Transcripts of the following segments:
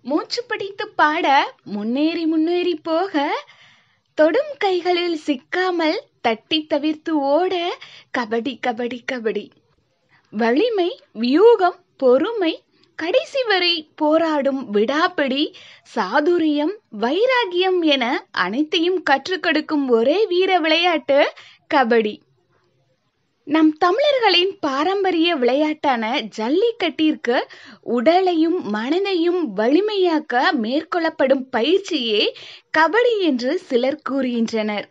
மூச்சு பிடித்து பாட முன்னேறி முன்னேறி போக தொடும் கைகளில் சிக்காமல் தட்டி தவிர்த்து ஓட கபடி கபடி கபடி வலிமை வியூகம் பொறுமை கடைசி வரை போராடும் விடாப்பிடி சாதுரியம் வைராகியம் என அனைத்தையும் கற்றுக் கொடுக்கும் ஒரே வீர விளையாட்டு கபடி நம் தமிழர்களின் பாரம்பரிய விளையாட்டான ஜல்லிக்கட்டிற்கு உடலையும் மனதையும் வலிமையாக்க மேற்கொள்ளப்படும் பயிற்சியே கபடி என்று சிலர் கூறுகின்றனர்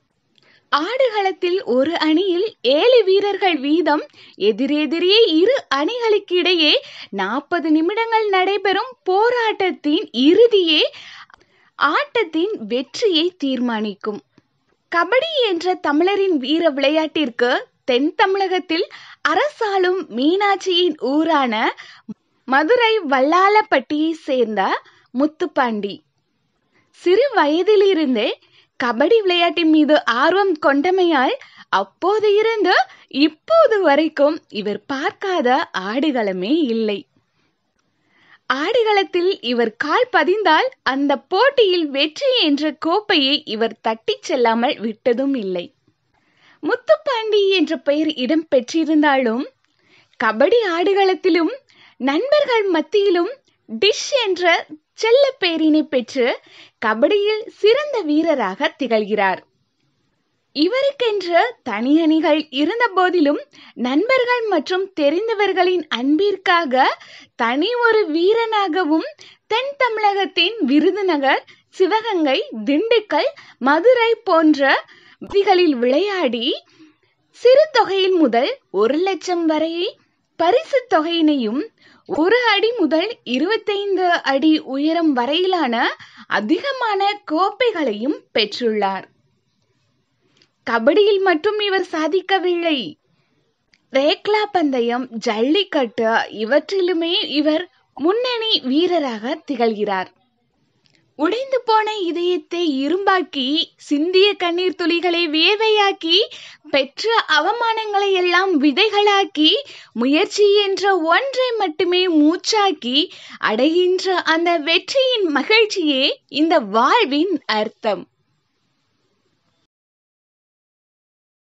ஆடுகளத்தில் ஒரு அணியில் ஏழு வீரர்கள் வீதம் எதிரெதிரே இரு அணிகளுக்கு இடையே நாற்பது நிமிடங்கள் நடைபெறும் போராட்டத்தின் இறுதியே ஆட்டத்தின் வெற்றியை தீர்மானிக்கும் கபடி என்ற தமிழரின் வீர விளையாட்டிற்கு தென் தமிழகத்தில் அரசாளும் மீனாட்சியின் ஊரான மதுரை வல்லாலப்பட்டியை சேர்ந்த முத்துப்பாண்டி சிறு வயதிலிருந்தே கபடி விளையாட்டின் மீது ஆர்வம் கொண்டமையால் அப்போது இருந்து இப்போது வரைக்கும் இவர் பார்க்காத ஆடுகளமே இல்லை ஆடுகளத்தில் இவர் கால் பதிந்தால் அந்த போட்டியில் வெற்றி என்ற கோப்பையை இவர் தட்டிச் செல்லாமல் விட்டதும் இல்லை முத்துப்பாண்டி என்ற பெயர் இடம் பெற்றிருந்தாலும் கபடி ஆடுகளத்திலும் நண்பர்கள் மத்தியிலும் டிஷ் என்ற செல்ல பெயரினை பெற்று கபடியில் சிறந்த வீரராக திகழ்கிறார் இவருக்கென்று தனி அணிகள் இருந்த போதிலும் நண்பர்கள் மற்றும் தெரிந்தவர்களின் அன்பிற்காக தனி ஒரு வீரனாகவும் தென் தமிழகத்தின் விருதுநகர் சிவகங்கை திண்டுக்கல் மதுரை போன்ற பகுதிகளில் விளையாடி சிறு தொகையில் முதல் ஒரு லட்சம் வரை பரிசு தொகையினையும் ஒரு அடி முதல் இருபத்தைந்து அடி உயரம் வரையிலான அதிகமான கோப்பைகளையும் பெற்றுள்ளார் கபடியில் மட்டும் இவர் சாதிக்கவில்லை ரேக்லா பந்தயம் ஜல்லிக்கட்டு இவற்றிலுமே இவர் முன்னணி வீரராக திகழ்கிறார் உடைந்து போன இதயத்தை இரும்பாக்கி சிந்திய கண்ணீர் துளிகளை வேர்வையாக்கி பெற்ற அவமானங்களை எல்லாம் விதைகளாக்கி முயற்சி என்ற ஒன்றை மட்டுமே மூச்சாக்கி அடைகின்ற அந்த வெற்றியின் மகிழ்ச்சியே இந்த வாழ்வின் அர்த்தம்